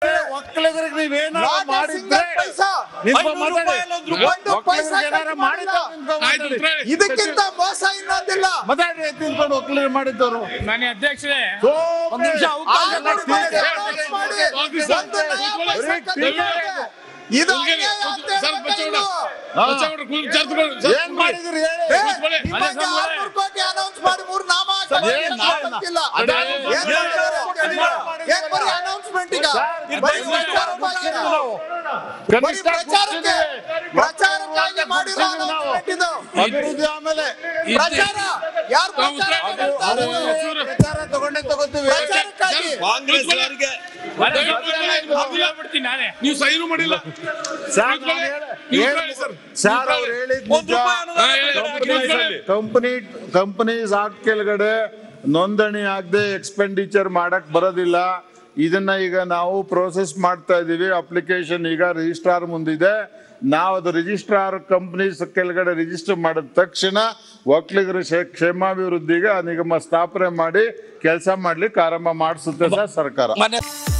ಒಕ್ಕಲಿಗರಿಗೆ ನೀವೇನಾದ್ರು Not a ಮಾಡಿದ್ರೆ single ಪೈಸಾ. ನಿಂತ್ಕೊಂಡ್ ಐನೂರು ಮಾತಾಡಿ. ರೂಪಾಯಿ ಅಲ್ಲ, ಒಂದು ರೂಪಾಯಿ. ಒಂದು ಪೈಸಾ ಒಕ್ಕಲಿಗರಿಗೆ ಏನಾದ್ರು ಖರ್ಚು ಮಾಡಿದ್ರೆ ಮಾಡಿಲ್ಲ. ನಿಂತ್ಕೊಂಡ್ ಆಯ್ತು ಮಾತಾಡಿ. ಉತ್ತರ ಹೇಳಿ. ಇದಕ್ಕಿಂತ ಮೋಸ ಇನ್ನೊಂದಿಲ್ಲ ಮಾತಾಡಿ ತಿಳ್ಕೊಂಡು ಒಕ್ಕಲಿಗರು ಮಾಡಿದ್ದವರು ಮಾನ್ಯ ಅಧ್ಯಕ್ಷರೇ ಒಂದ್ ನಿಮಿಷ ಆಲ್ರೆಡಿ ಮಾಡಿ, announce ಮಾಡಿ. ಒಂದು ನಯಾ ಪೈಸಾ ಖರ್ಚು ಮಾಡಿಲ್ಲ. ಇದು ಅನ್ಯಾಯ ಅಂತ ಸರ್ ಹೇಳ್ಬೇಕು ಬಚ್ಚಗೌಡ ಇನ್ನು. ಬಚ್ಚಗೌಡ ಕೂಲ್ ಚರ್ಚ್ಕೊಂಡು ಸರ್ ಏನ್ ಮಾಡಿದ್ರಿ ಹೇಳಿ ಏ, ಕೂತ್ಕೊಳ್ಳಿ. ನಿಮಗೆ ಆರ್ನೂರು ಕೋಟಿ ಅನೌನ್ಸ್ ಮಾಡಿ ಮೂರು ನಾಮ ಹಾಕಿ ಏನ್ ಏನು ನಾಮ? ಗೊತ್ತಿಲ್ಲ. ಅದೇ ಏನ್ ಮಾಡಿದ್ದಾರೆ ಅಂತ ಹೇಳಿಲ್ಲ. ಏನ್ ಬರೀ announcement ಈಗ? ಬರೀ ಪ್ರಚಾರ ಭಾಷಣ. ಬರೀ ಕನಿಷ್ಠ ಪ್ರಚಾರಕ್ಕೆ ಪ್ರಚಾರಕ್ಕಾಗಿ ಮಾಡಿರೋ announcement ಇದು. ಅಭಿವೃದ್ಧಿ ಆಮೇಲೆ ಪ್ರಚಾರ ಯಾರು ಪ್ರಚಾರ ಅದು ಮಾಡ್ತಾರೆ? ಪ್ರಚಾರ ತಗೊಂಡೇ ತಗೋತೀವಿ ಪ್ರಚಾರಕ್ಕಾಗಿ ಕಾಂಗ್ರೆಸ್ ಅವರಿಗೆ ಬಿಡ್ತೀನಿ ನಾನೇ ನೀವು ಸೈನು ಮಾಡಿಲ್ಲ ಸರ್, ನಾನ್ ಹೇಳ- ನೀವು ಹೇಳ- ಹೇಳಿ ಸರ್. ಸರ್ ಅವ್ರು ಹೇಳಿದ್ ಒಂದು ನಿಜ. ರೂಪಾಯಿ ಅನುದಾನ ಹಾ, ಹೇಳಿ. ಕೊಟ್ಟಿಲ್ಲ. ಹೇಳಿ. ಕಂಪನಿ ಕಂಪನೀಸ್ ಆಕ್ಟ್ ಕೆಳಗಡೆ ನೋಂದಣಿ ಆಗದೆ ಎಕ್ಸ್ಪೆಂಡಿಚರ್ ಮಾಡಕ್ ಬರೋದಿಲ್ಲ ಇದನ್ನ ಈಗ ನಾವು ಪ್ರೋಸೆಸ್ ಮಾಡ್ತಾ ಇದೀವಿ ಅಪ್ಲಿಕೇಶನ್ ಈಗ ರಿಜಿಸ್ಟ್ರಾರ್ ಮುಂದಿದೆ ನಾವು ಅದು ರಿಜಿಸ್ಟ್ರಾರ್ ಕಂಪನೀಸ್ ಕೆಳಗಡೆ ರಿಜಿಸ್ಟರ್ ಮಾಡಿದ ತಕ್ಷಣ ಒಕ್ಕಲಿಗರ ಕ್ಷೇ- ಕ್ಷೇಮಾಭಿವೃದ್ಧಿಗೆ ಆ ನಿಗಮ ಸ್ಥಾಪನೆ ಮಾಡಿ ಕೆಲಸ ಮಾಡ್ಲಿಕ್ಕೆ ಆರಂಭ ಮಾಡಿಸುತ್ತೆ ಸರ್ ಸರ್ಕಾರ ಮನೆ